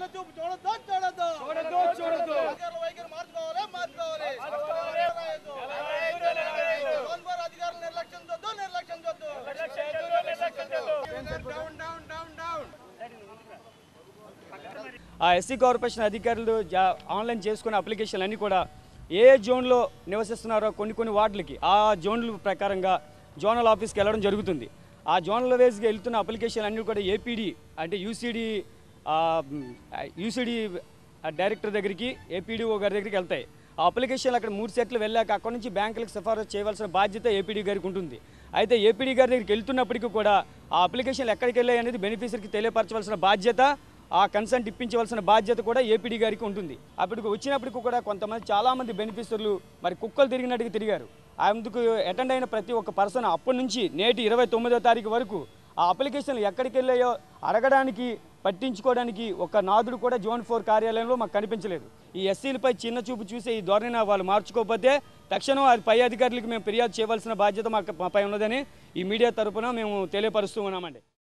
చూపు చూడొద్దు చూడొద్దు చూడొద్దు, చూడొద్దు. అధికారుల వైఖరి మార్చుకోవాలి మార్చుకోవాలి జోన్ ఫోర్ అధికారులు నిర్లక్ష్యం చూద్దు నిర్లక్ష్యం చూద్దు డౌన్ డౌన్ డౌన్ డౌన్ ఆ ఎస్సీ కార్పొరేషన్ అధికారులు జా- ఆన్లైన్ చేసుకున్న అప్లికేషన్లు అన్నీ కూడా ఏ జోన్లో నివసిస్తున్నారో కొన్ని కొన్ని వార్డులకి ఆ జోన్ల ప్రకారంగా జోనల్ ఆఫీస్కి వెళ్ళడం జరుగుతుంది ఆ జోనల్ వేస్గా వెళ్తున్న అప్లికేషన్లు అన్నీ కూడా ఏపీడీ అంటే యూసీడీ యూసీడీ డైరెక్టర్ దగ్గరికి ఏపీడీఓ గారి దగ్గరికి వెళ్తాయి ఆ అప్లికేషన్లు అక్కడ మూడు సెట్లు వెళ్ళాక అక్కడ నుంచి బ్యాంకులకు సిఫారసు చేయవలసిన బాధ్యత ఏపీడీ గారికి ఉంటుంది అయితే ఏపీడీ గారి దగ్గరికి వెళ్తున్నప్పటికీ కూడా ఆ అప్లికేషన్లు ఎక్కడికి వెళ్ళాయి అనేది బెనిఫిషరీకి తెలియపరచవలసిన బాధ్యత ఆ కన్సెంట్ ఇప్పించవలసిన బాధ్యత కూడా ఏపీడీ గారికి ఉంటుంది అప్పటికి వచ్చినప్పటికి కూడా కొంతమంది చాలామంది బెనిఫిషరీలు మరి కుక్కలు తిరిగినట్టుగా తిరిగారు అందుకు అటెండ్ అయిన ప్రతి ఒక్క పర్సన్ అప్పటి నుంచి నేటి ఇరవై తొమ్మిదో తారీఖు వరకు ఆ అప్లికేషన్లు ఎక్కడికి వెళ్ళాయో అడగడానికి పట్టించుకోవడానికి ఒక నాదుడు కూడా జోన్ ఫోర్ కార్యాలయంలో మాకు కనిపించలేదు ఈ ఎస్సీలపై చిన్న చూపు చూసే ఈ ధోరణిని వాళ్ళు మార్చుకోకపోతే తక్షణం అది పై అధికారులకు మేము ఫిర్యాదు చేయవలసిన బాధ్యత మాకు మాపై ఉన్నదని ఈ మీడియా తరపున మేము తెలియపరుస్తూ ఉన్నామండి